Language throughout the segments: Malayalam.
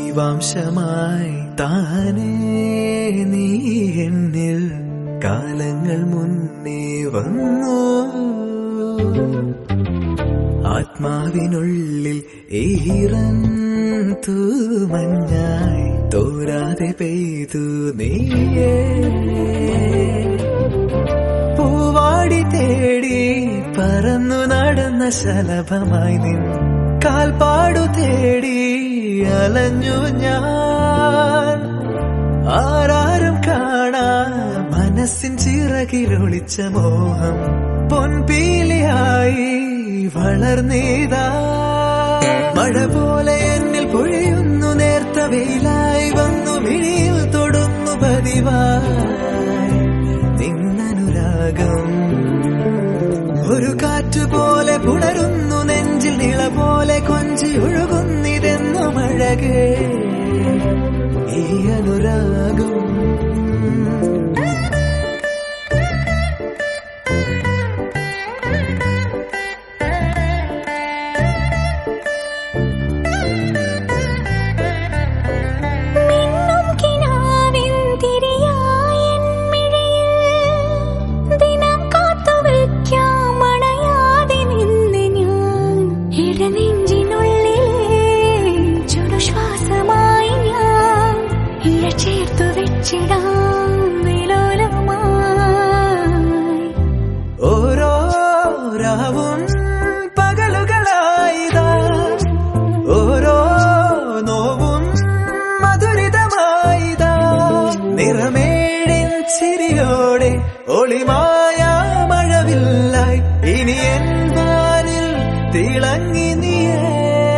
ജീവാംശമായി താനേ നീ എന്നിൽ കാലങ്ങൾ മുന്നേ വന്നു ആത്മാവിനുള്ളിൽ ഈറൻ തൂമഞ്ഞായി തോരാതെ പെയ്തു നീയേ പൂവാടി തേടി പറന്നു നടന്ന ശലഭമായി നിൻ കാൽപ്പാടു തേടി അലഞ്ഞു ഞാൻ ആരാരും കാണാ മനസ്സിൻ ചിറകിലൊളിച്ച മോഹം പൊൻപീലിയായി വളർന്നീതാ മഴ പോലെ എന്നിൽ പൊഴിയുന്നു നേർത്ത വെയിലായി വന്നു മിഴിയിൽ തൊടുന്നു പതിവായി നിന്നനുരാഗം ഒരു കാറ്റ് പോലെ പുണരുന്നു നെഞ്ചിൽ നിള പോലെ കൊഞ്ചി ഒഴുകുന്നിതെന്നു മഴകേ ഈ അനുരാഗം മിന്നും കിനാവിൻ തിരിയായൻ മിഴിയിൽ ദിനം കാത്തുവയ്ക്കാം അണയാതെ നിന്ന് ഞാൻ ഇടനെഞ്ചിനുള്ളിലെ ചുടുശ്വാസമായി ഞാൻ ഇഴ ചേർത്തു വെച്ചിടാം വിലോലമായി ഓരോ രാവും പകലുകളായിതാ ഓരോ നോവും മധുരിതമായിതാ നിറമേടിൻ ചിരിയോടെ ഒളിമായ മഴവില്ലായി ഇനി എൻ വാനിൽ തിളങ്ങി നീയേ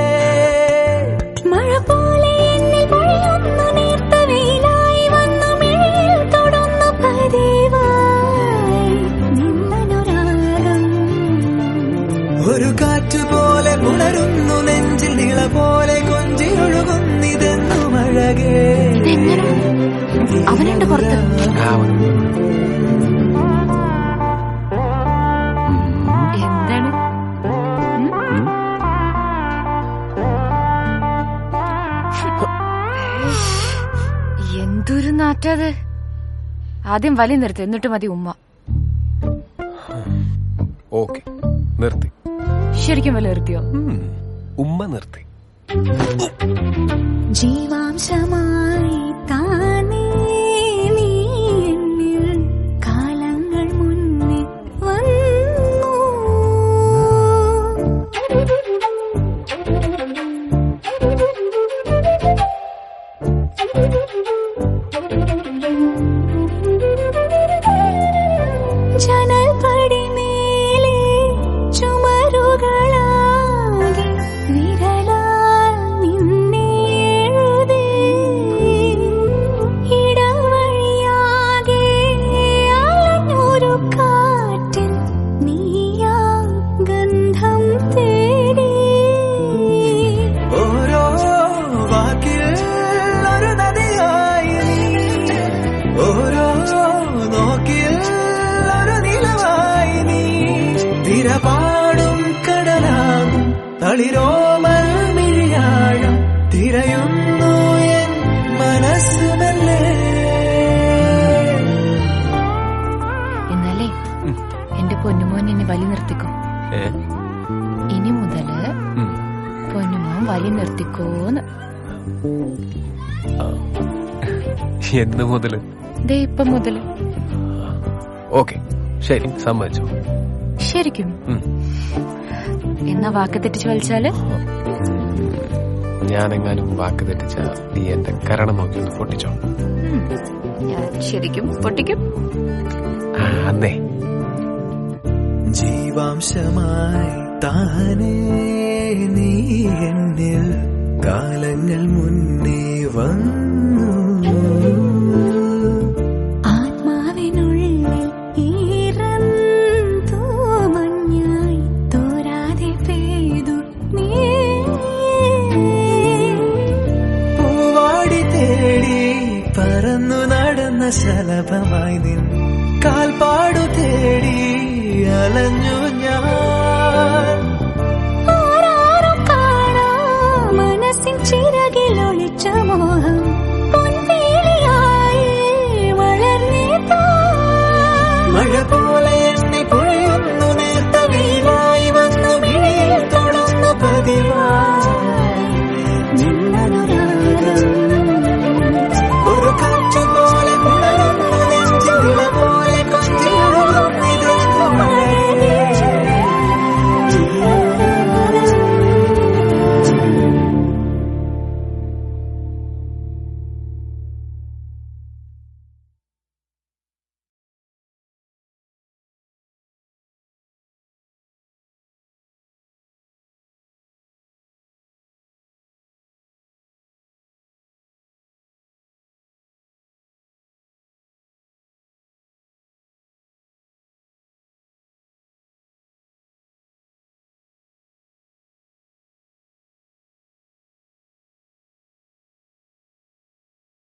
മഴ പോലെ എന്നിൽ പൊഴിയുന്നു നേർത്ത വെയിലായി വന്നു മിഴിയിൽ തൊടുന്നു പതിവായി നിന്നനുരാഗം ഒരു കാറ്റ് പോലെ പുണരുന്നു നെഞ്ചിൽ നിള പോലെ കൊഞ്ചി ഒഴുകുന്നിതെന്നു മഴകേ ഇതെങ്ങനെ? അവനുണ്ട് പുറത്ത് എന്താണ് എന്തൊരു നാറ്റത് ആദ്യം വലി നിർത്തി എന്നിട്ട് മതി ഉമ്മ ഓക്കെ നിർത്തി ശരിക്കും വലി നിർത്തിയോ ഉം, ഉമ്മ നിർത്തി ജീവാംശമായി താനേ നീ എന്നിൽ കാലങ്ങൾ മുന്നേ വന്നു ജനൽ പടിമേലെ ചുമരുകളാകെ വിരലാൽ നിന്നെ എഴുതി ഇടവഴിയാകെ അലഞ്ഞൊരു കാറ്റിൽ നീയാ ഗന്ധം തേടി ഓരോ വാക്കിൽ ഒരു നദിയായി നീ. ഓരോ നോക്കിൽ ഒരു നിലവായി നീ തിരപാടും കടലാകും തളിരോമൽ മിഴിയാഴം തിരയുന്നു എൻ മനസ്സുമല്ലേ എന്നാലേ എന്റെ പൊന്നുമോൻ ഇനി വലി നിർത്തിക്കോ ഏ ഇനി മുതല് ഉം. പൊന്നുമോൻ വലി നിർത്തിക്കോന്ന് എന്ന് മുതല് ദേ ഇപ്പം മുതല് ഓക്കെ ശരി സമ്മതിച്ചു ശരിക്കും ഉം. എന്നാ വാക്ക് തെറ്റിച്ച് വലിച്ചാല് ഞാനെങ്ങാനും വാക്ക് തെറ്റിച്ച നീ എന്റെ കരണം നോക്കി ഒന്ന് പൊട്ടിച്ചോ ഉം, ഞാൻ ശരിക്കും പൊട്ടിക്കും ആ, അന്നേ ജീവാംശമായി താനേ നീ എന്നിൽ കാലങ്ങൾ മുന്നേ വന്നു ആത്മാവിനുള്ളിൽ ഈറന്തോ മഞ്ഞായി തോരാതെ പെയ്തു നീ പൂവാടി തേടി പറന്നു നടന്ന ശലഭമായി നിൻ കാൽപ്പാടു തേടി അലഞ്ഞു ഞാൻ